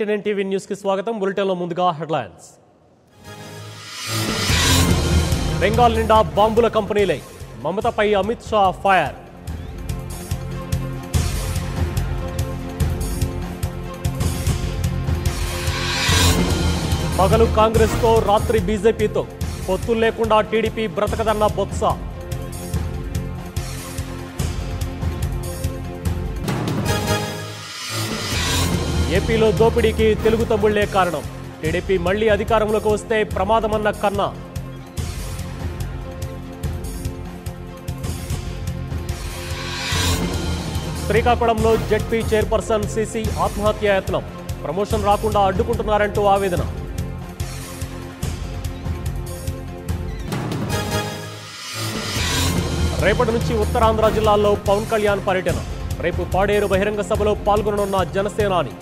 ten TV news కి స్వాగతం బులెటిన్లో ముందుగా హెడ్లైన్స్ బెంగాల్ నిండా బాంబుల కంపెనీలే మమతపై అమిత్ షా ఫైర్ పగలు కాంగ్రెస్తో రాత్రి బీజేపీతో పొత్తులు లేకుండా టీడీపీ బ్రతకదన్న బొత్స ఏపీలో దోపిడీకి తెలుగు తమ్ముళ్లే కారణం టీడీపీ మళ్లీ అధికారంలోకి వస్తే ప్రమాదమన్న కన్నా శ్రీకాకుళంలో జడ్పీ చైర్పర్సన్ సిసి ఆత్మహత్యాయత్నం ప్రమోషన్ రాకుండా అడ్డుకుంటున్నారంటూ ఆవేదన రేపటి నుంచి ఉత్తరాంధ్ర జిల్లాల్లో పవన్ కళ్యాణ్ పర్యటన రేపు పాడేరు బహిరంగ సభలో పాల్గొననున్న జనసేనాని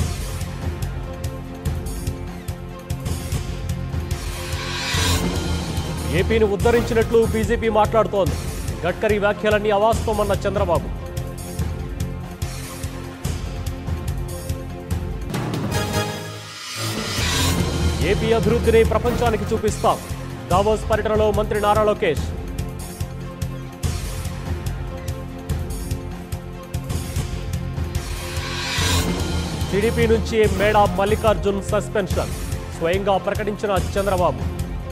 ఏపీని ఉద్ధరించినట్లు బీజేపీ మాట్లాడుతోంది గడ్కరీ వ్యాఖ్యలన్నీ అవాస్తవమన్న చంద్రబాబు ఏపీ అభివృద్ధిని ప్రపంచానికి చూపిస్తాం దావోస్ పర్యటనలో మంత్రి నారా లోకేష్ టీడీపీ నుంచి మేడా మల్లికార్జున్ సస్పెన్షన్ స్వయంగా ప్రకటించిన చంద్రబాబు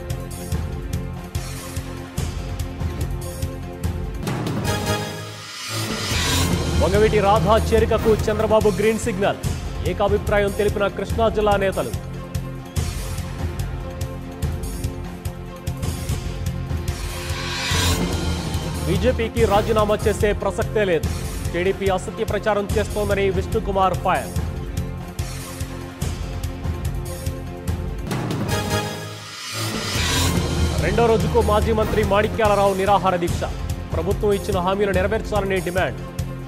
వంగవీటి రాధా చేరికకు చంద్రబాబు గ్రీన్ సిగ్నల్ ఏకాభిప్రాయం తెలిపిన కృష్ణా జిల్లా నేతలు బీజేపీకి రాజీనామా చేసే ప్రసక్తే లేదు టీడీపీ అసత్య ప్రచారం చేస్తోందని విష్ణుకుమార్ ఫైర్ రెండో రోజుకు మాజీ మంత్రి మాణిక్యాలరావు నిరాహార దీక్ష ప్రభుత్వం ఇచ్చిన హామీలు నెరవేర్చాలని డిమాండ్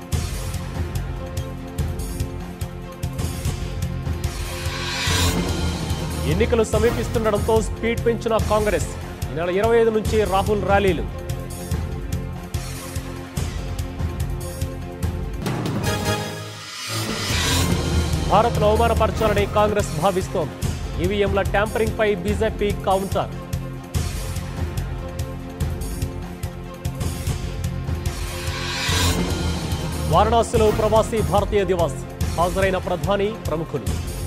ఎన్నికలు సమీపిస్తుండటంతో స్పీడ్ పెంచిన కాంగ్రెస్ ఈ నెల ఇరవై ఐదు నుంచి రాహుల్ ర్యాలీలు భారత్ను అవమానపరచాలని కాంగ్రెస్ భావిస్తోంది ఈవీఎంల ట్యాంపరింగ్ పై బీజేపీ కౌంటర్ వారణాసిలో ప్రవాసీ భారతీయ దివాస్ హాజరైన ప్రధాని ప్రముఖులు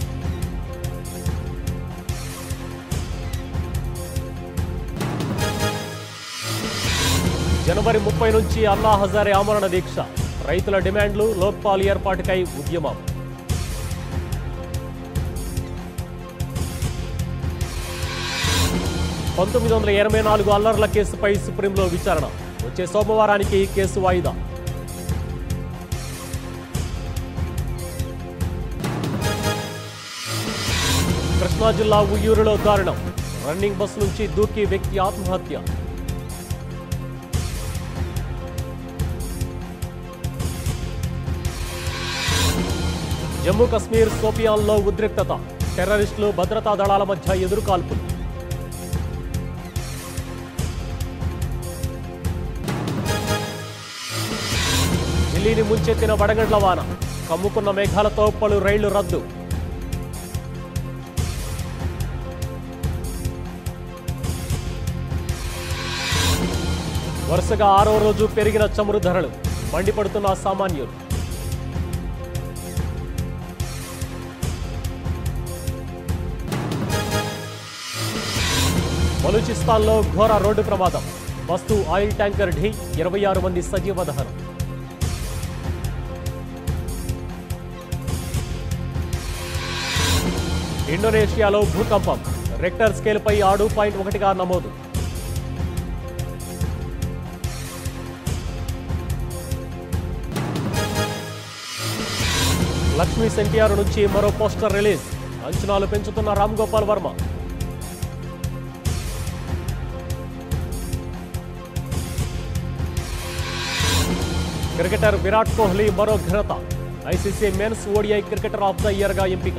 జనవరి ముప్పై నుంచి అన్నా హజారే ఆమరణ దీక్ష రైతుల డిమాండ్లు లోక్పాల్ ఏర్పాటుకై ఉద్యమం పంతొమ్మిది వందల ఎనభై నాలుగు అల్లర్ల కేసుపై సుప్రీంలో విచారణ వచ్చే సోమవారానికి కేసు వాయిదా కృష్ణా జిల్లా ఉయ్యూరులో దారుణం రన్నింగ్ బస్ నుంచి దూకి వ్యక్తి ఆత్మహత్య జమ్మూ కశ్మీర్ సోపియాన్లో ఉద్రిక్తత టెర్రరిస్టులు భద్రతా దళాల మధ్య ఎదురుకాల్పులు ఢిల్లీని ముంచెత్తిన వడగండ్ల వాన కమ్ముకున్న మేఘాలతో పలు రైళ్లు రద్దు వరుసగా ఆరో రోజు పెరిగిన చమురు ధరలు మండిపడుతున్న సామాన్యులు బలూచిస్తాన్లో ఘోర రోడ్డు ప్రమాదం బస్సు ఆయిల్ ట్యాంకర్ ఢీ ఇరవై ఆరు మంది సజీవ దహనం ఇండోనేషియాలో భూకంపం రెక్టర్ స్కేల్పై ఆరు పాయింట్ ఒకటిగా నమోదు లక్ష్మీ సెంటియారు నుంచి మరో పోస్టర్ రిలీజ్ అంచనాలు పెంచుతున్న రామ్ గోపాల్ వర్మ క్రికెటర్ విరాట్ కోహ్లీ మరో ఘనత ICC men's ODI cricketer of the year గా ఎంపిక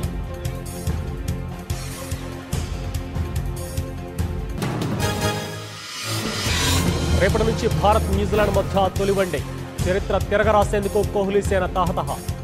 రేపటి నుంచి భారత్ న్యూజిలాండ్ మధ్య తొలి వన్డే చరిత్ర తిరగరాసేందుకు కోహ్లీ సేన తాహతహ